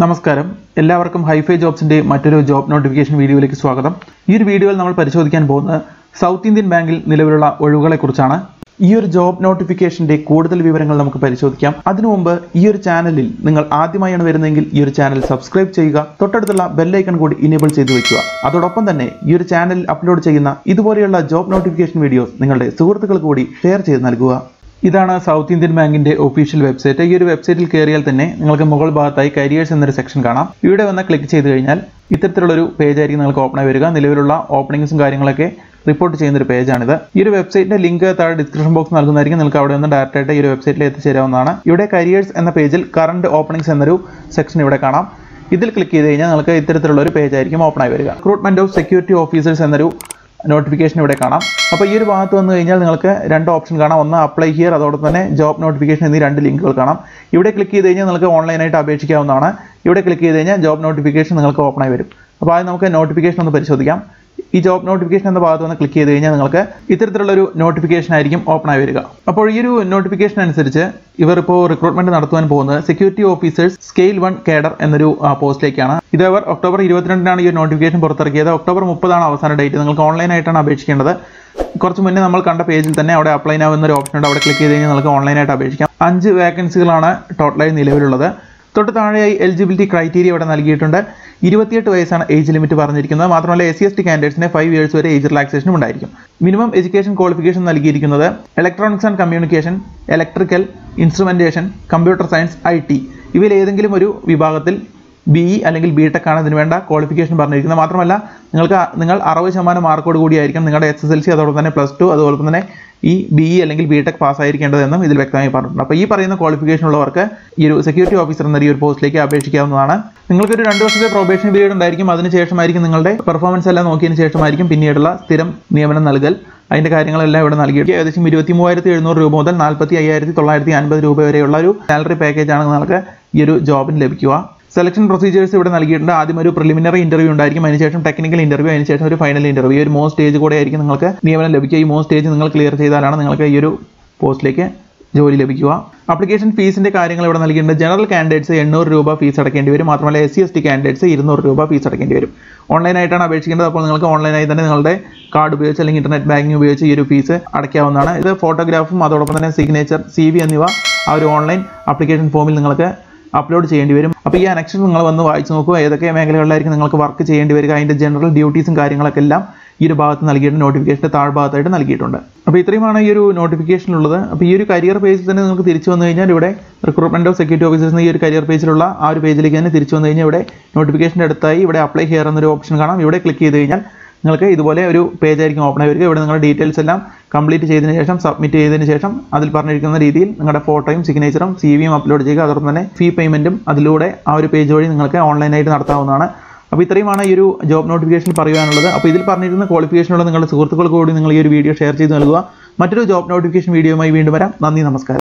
നമസ്കാരം എല്ലാവർക്കും ഹൈഫൈ ജോബ്സിന്റെ മറ്റൊരു ജോബ് നോട്ടിഫിക്കേഷൻ വീഡിയോയിലേക്ക് സ്വാഗതം ഈ ഒരു വീഡിയോയിൽ നമ്മൾ പരിശോധിക്കാൻ പോകുന്നത് സൗത്ത് ഇന്ത്യൻ ബാങ്കിൽ നിലവിലുള്ള ഒഴിവുകളെക്കുറിച്ചാണ് ഈ ഒരു ജോബ് നോട്ടിഫിക്കേഷന്റെ കൂടുതൽ വിവരങ്ങൾ നമുക്ക് പരിശോധിക്കാം അതിനു മുമ്പ് ഈ ഒരു ചാനലിൽ നിങ്ങൾ ആദ്യമായാണ് വരുന്നതെങ്കിൽ ഈ ഒരു ചാനൽ സബ്സ്ക്രൈബ് ചെയ്യുക തൊട്ടടുത്തുള്ള ബെല്ലൈക്കൺ കൂടി ഇനേബിൾ ചെയ്തു വെക്കുക അതോടൊപ്പം തന്നെ ഈ ഒരു ചാനലിൽ അപ്ലോഡ് ചെയ്യുന്ന ഇതുപോലെയുള്ള ജോബ് നോട്ടിഫിക്കേഷൻ വീഡിയോസ് നിങ്ങളുടെ സുഹൃത്തുക്കൾക്ക് കൂടി ഷെയർ ചെയ്ത് നൽകുക ഇതാണ് സൗത്ത് ഇന്ത്യൻ ബാങ്കിന്റെ ഒഫീഷ്യൽ വെബ്സൈറ്റ് ഈ ഒരു വെബ്സൈറ്റിൽ കയറിയാൽ തന്നെ നിങ്ങൾക്ക് മുകൾ ഭാഗത്തായി കരിയേഴ്സ് എന്നൊരു സെക്ഷൻ കാണാം ഇവിടെ വന്ന് ക്ലിക്ക് ചെയ്ത് കഴിഞ്ഞാൽ ഇത്തരത്തിലുള്ളൊരു പേജ് ആയിരിക്കും നിങ്ങൾക്ക് ഓപ്പൺ ആയി വരിക നിലവിലുള്ള ഓപ്പണിംഗ്സും കാര്യങ്ങളൊക്കെ റിപ്പോർട്ട് ചെയ്യുന്ന ഒരു പേജാണിത് ഈ ഒരു വെബ്സൈറ്റിന്റെ ലിങ്ക് താഴെ ഡിസ്ക്രിപ്ഷൻ ബോക്സ് നൽകുന്നതായിരിക്കും നിങ്ങൾക്ക് അവിടെ നിന്ന് ഡയറക്റ്റ് ആയിട്ട് ഈ ഒരു വെബ്സൈറ്റിൽ എത്തിച്ചേരാവുന്നതാണ് ഇവിടെ കരിയേഴ്സ് എന്ന പേജിൽ കറണ്ട് ഓപ്പണിംഗ്സ് എന്നൊരു സെക്ഷൻ ഇവിടെ കാണാം ഇതിൽ ക്ലിക്ക് ചെയ്ത് കഴിഞ്ഞാൽ നിങ്ങൾക്ക് ഇത്തരത്തിലുള്ള ഒരു പേജ് ആയിരിക്കും ഓപ്പൺ ആയി വരിക റിക്രൂട്ട്മെന്റ് ഓഫ് സെക്യൂരിറ്റി ഓഫീസേഴ്സ് എന്നൊരു നോട്ടിഫിക്കേഷൻ ഇവിടെ കാണാം അപ്പോൾ ഈ ഒരു ഭാഗത്ത് വന്നു കഴിഞ്ഞാൽ നിങ്ങൾക്ക് രണ്ട് ഓപ്ഷൻ കാണാം ഒന്ന് അപ്ലൈ ഹിയർ അതോടൊപ്പം തന്നെ ജോബ് നോട്ടിഫിക്കേഷൻ എന്നീ രണ്ട് ലിങ്കുകൾ കാണാം ഇവിടെ ക്ലിക്ക് ചെയ്ത് കഴിഞ്ഞാൽ നിങ്ങൾക്ക് ഓൺലൈനായിട്ട് അപേക്ഷിക്കാവുന്നതാണ് ഇവിടെ ക്ലിക്ക് ചെയ്ത് കഴിഞ്ഞാൽ ജോബ് നോട്ടിഫിക്കേഷൻ നിങ്ങൾക്ക് ഓപ്പൺ ആയി വരും അപ്പോൾ ആദ്യം നമുക്ക് നോട്ടിഫിക്കേഷൻ ഒന്ന് പരിശോധിക്കാം ഈ ജോബ് നോട്ടിഫിക്കേഷൻ എന്ന ഭാഗത്ത് വന്ന് ക്ലിക്ക് ചെയ്ത് കഴിഞ്ഞാൽ നിങ്ങൾക്ക് ഇത്തരത്തിലുള്ള ഒരു നോട്ടിഫിക്കേഷൻ ആയിരിക്കും ഓപ്പൺ ആയി വരിക അപ്പോൾ ഈ ഒരു നോട്ടിഫിക്കേഷൻ അനുസരിച്ച് ഇവർ ഇപ്പോൾ റിക്രൂട്ട്മെന്റ് നടത്തുവാൻ പോകുന്നത് security officers scale one cadre എന്നൊരു ആ, പോസ്റ്റിലേക്കാണ് ഇത് അവർ ഒക്ടോബർ ഇരുപത്തിരണ്ടിനാണ് ഈ ഒരു നോട്ടിഫിക്കേഷൻ പുറത്തിറക്കിയത് ഒക്ടോബർ മുപ്പതാണ് അവസാന ഡേറ്റ് നിങ്ങൾക്ക് ഓൺലൈനായിട്ടാണ് അപേക്ഷിക്കേണ്ടത് കുറച്ച് മുന്നേ നമ്മൾ കണ്ട പേജിൽ തന്നെ അവിടെ അപ്ലൈ നാവ് എന്നൊരു ഓപ്ഷൻ ഉണ്ട് അവിടെ ക്ലിക്ക് ചെയ്ത് കഴിഞ്ഞാൽ നിങ്ങൾക്ക് ഓൺലൈനായിട്ട് അപേക്ഷിക്കാം അഞ്ച് വേക്കൻസികളാണ് ടോട്ടലായി നിലവിലുള്ളത് തൊട്ട് താഴെയായി എലിജിബിലിറ്റി ക്രൈറ്റീരിയ ഇവിടെ നൽകിയിട്ടുണ്ട് ഇരുപത്തിയെട്ട് വയസ്സാണ് ഏജ് ലിമിറ്റ് പറഞ്ഞിരിക്കുന്നത് മാത്രമല്ല എസ് സി എസ് ടി കാൻഡിഡേറ്റ്സിന് ഫൈവ് ഇയേഴ്സ് വരെ ഏജ് റിലാക്സേഷനും ഉണ്ടായിരിക്കും മിനിമം എഡ്യൂക്കേഷൻ ക്വാളിഫിക്കേഷൻ നൽകിയിരിക്കുന്നത് electronics and communication electrical instrumentation computer science I T ഇവയിൽ ഏതെങ്കിലും ഒരു വിഭാഗത്തിൽ ബി ഇ അല്ലെങ്കിൽ ബി ടെക് ആണ് ഇതിന് വേണ്ട ക്വാളിഫിക്കേഷൻ പറഞ്ഞിരിക്കുന്നത് മാത്രമല്ല നിങ്ങൾക്ക് അ- നിങ്ങൾ അറുപത് ശതമാനം മാർക്കോട് കൂടിയായിരിക്കും നിങ്ങളുടെ എസ് എസ് എൽ സി അതോടൊപ്പം തന്നെ പ്ലസ് ടു അതുപോലെ തന്നെ ഈ ബി ഇ അല്ലെങ്കിൽ ബി ടെക് പാസ്സായിരിക്കേണ്ടതെന്നും ഇതിൽ വ്യക്തമായി പറഞ്ഞിട്ടുണ്ട് അപ്പോൾ ഈ പറയുന്ന ക്വാളിഫിക്കേഷൻ ഉള്ളവർക്ക് ഈ ഒരു സെക്യൂരിറ്റി ഓഫീസർ എന്ന ഈ ഒരു പോസ്റ്റിലേക്ക് അപേക്ഷിക്കാവുന്നതാണ് നിങ്ങൾക്കൊരു രണ്ട് വർഷത്തെ പ്രൊബേഷൻ പീരീഡ് ഉണ്ടായിരിക്കും അതിനുശേഷമായിരിക്കും നിങ്ങളുടെ പെർഫോമൻസ് എല്ലാം നോക്കിയതിന് ശേഷമായിരിക്കും പിന്നീടുള്ള സ്ഥിരം നിയമനം നൽകൽ അതിന്റെ കാര്യങ്ങളെല്ലാം ഇവിടെ നൽകിയിട്ട് ഏകദേശം ഇരുപത്തി മൂവായിരത്തി എഴുന്നൂറ് രൂപ മുതൽ നാൽപ്പത്തി അയ്യായിരത്തി തൊള്ളായിരത്തി അൻപത് രൂപ വരെയുള്ള ഒരു സാലറി പാക്കേജ് ആണ് നിങ്ങൾക്ക് ഈ ഒരു ജോബിന് ലഭിക്കുക സെലക്ഷൻ പ്രൊസീജിയേഴ്സ് ഇവിടെ നൽകിയിട്ടുണ്ട് ആദ്യം ഒരു പ്രിലിമിനറി ഇന്റർവ്യൂ ഉണ്ടായിരിക്കും അതിനുശേഷം ടെക്നിക്കൽ ഇന്റർവ്യൂ അതിനുശേഷം ഒരു ഫൈനൽ ഇന്റർവ്യൂ ഒരു മൂന്ന് സ്റ്റേജ് കൂടെ ആയിരിക്കും നിങ്ങൾക്ക് നിയമനം ലഭിക്കുക ഈ മൂന്ന് സ്റ്റേജ് നിങ്ങൾ ക്ലിയർ ചെയ്താലാണ് നിങ്ങൾക്ക് ഈ ഒരു പോസ്റ്റിലേക്ക് ജോലി ലഭിക്കുക ആപ്ലിക്കേഷൻ ഫീസിന്റെ കാര്യങ്ങൾ ഇവിടെ നൽകിയിട്ടുണ്ട് ജനറൽ കാൻഡിഡേറ്റ്സ് എണ്ണൂറ് രൂപ ഫീസ് അടക്കേണ്ടി വരും മാത്രമല്ല S C S T candidates ഇരുന്നൂറ് രൂപ ഫീസ് അടക്കേണ്ടി വരും ഓൺലൈനായിട്ടാണ് അപേക്ഷിക്കേണ്ടത് അപ്പോൾ നിങ്ങൾക്ക് ഓൺലൈനായി തന്നെ നിങ്ങളുടെ കാർഡ് ഉപയോഗിച്ച് അല്ലെങ്കിൽ ഇന്റർനെറ്റ് ബാങ്കിങ് ഉപയോഗിച്ച് ഈ ഒരു ഫീസ് അടയ്ക്കാവുന്നതാണ് ഇത് ഫോട്ടോഗ്രാഫും അതോടൊപ്പം തന്നെ സിഗ്നേച്ചർ സി വി എന്നിവ ആ ഒരു ഓൺലൈൻ ആപ്ലിക്കേഷൻ ഫോമിൽ നിങ്ങൾക്ക് അപ്ലോഡ് ചെയ്യേണ്ടി വരും അപ്പോൾ ഈ അനക്ഷൻ നിങ്ങൾ വന്ന് വായിച്ച് നോക്കുക ഏതൊക്കെ മേഖലകളിലായിരിക്കും നിങ്ങൾക്ക് വർക്ക് ചെയ്യേണ്ടി വരിക അതിൻ്റെ ജനറൽ ഡ്യൂട്ടീസും കാര്യങ്ങളൊക്കെ എല്ലാം ഈ ഒരു ഭാഗത്ത് നൽകിയിട്ടുണ്ട് നോട്ടിഫിക്കേഷൻ്റെ താഴ്ഭാഗത്തായിട്ട് നൽകിയിട്ടുണ്ട് അപ്പോൾ ഇത്രയുമാണ് ഈ ഒരു നോട്ടിഫിക്കേഷൻ ഉള്ളത് അപ്പോൾ ഈ ഒരു കരിയർ പേജിൽ തന്നെ നിങ്ങൾക്ക് തിരിച്ചു വന്നു കഴിഞ്ഞാൽ ഇവിടെ റിക്രൂട്ട്മെന്റ് ഓഫ് സെക്യൂരിറ്റി ഓഫീസേഴ്സ് ഈ ഒരു കരിയർ പേജിലുള്ള ആ ഒരു പേജിലേക്ക് തന്നെ തിരിച്ചു വന്നു കഴിഞ്ഞാൽ ഇവിടെ നോട്ടിഫിക്കേഷൻ്റെ അടുത്തായി ഇവിടെ അപ്ലൈ ഹിയർ എന്നൊരു ഓപ്ഷൻ കാണാം ഇവിടെ ക്ലിക്ക് ചെയ്ത് കഴിഞ്ഞാൽ നിങ്ങൾക്ക് ഇതുപോലെ ഒരു പേജ് ആയിരിക്കും ഓപ്പൺ ആയി വരിക ഇവിടെ നിങ്ങളുടെ ഡീറ്റെയിൽസ് എല്ലാം കംപ്ലീറ്റ് ചെയ്തതിന് ശേഷം സബ്മിറ്റ് ചെയ്തതിന് ശേഷം അതിൽ പറഞ്ഞിരിക്കുന്ന രീതിയിൽ നിങ്ങളുടെ ഫോട്ടോയും സിഗ്നേച്ചറും സി വിയും അപ്ലോഡ് ചെയ്യുക അതോടൊപ്പം തന്നെ ഫീ പേയ്മെൻറ്റും അതിലൂടെ ആ ഒരു പേജ് വഴി നിങ്ങൾക്ക് ഓൺലൈനായിട്ട് നടത്താവുന്നതാണ് അപ്പോൾ ഇത്രയുമാണ് ഈ ഒരു ജോബ് നോട്ടിഫിക്കേഷൻ പറയുവാനുള്ളത് അപ്പോൾ ഇതിൽ പറഞ്ഞിരുന്ന ക്വാളിഫിക്കേഷനുള്ള നിങ്ങളുടെ സുഹൃത്തുക്കൾക്ക് കൂടി നിങ്ങൾ ഈ ഒരു വീഡിയോ ഷെയർ ചെയ്ത് നൽകുക മറ്റൊരു ജോബ് നോട്ടിഫിക്കേഷൻ വീഡിയോയുമായി വീണ്ടും വരാം നന്ദി നമസ്കാരം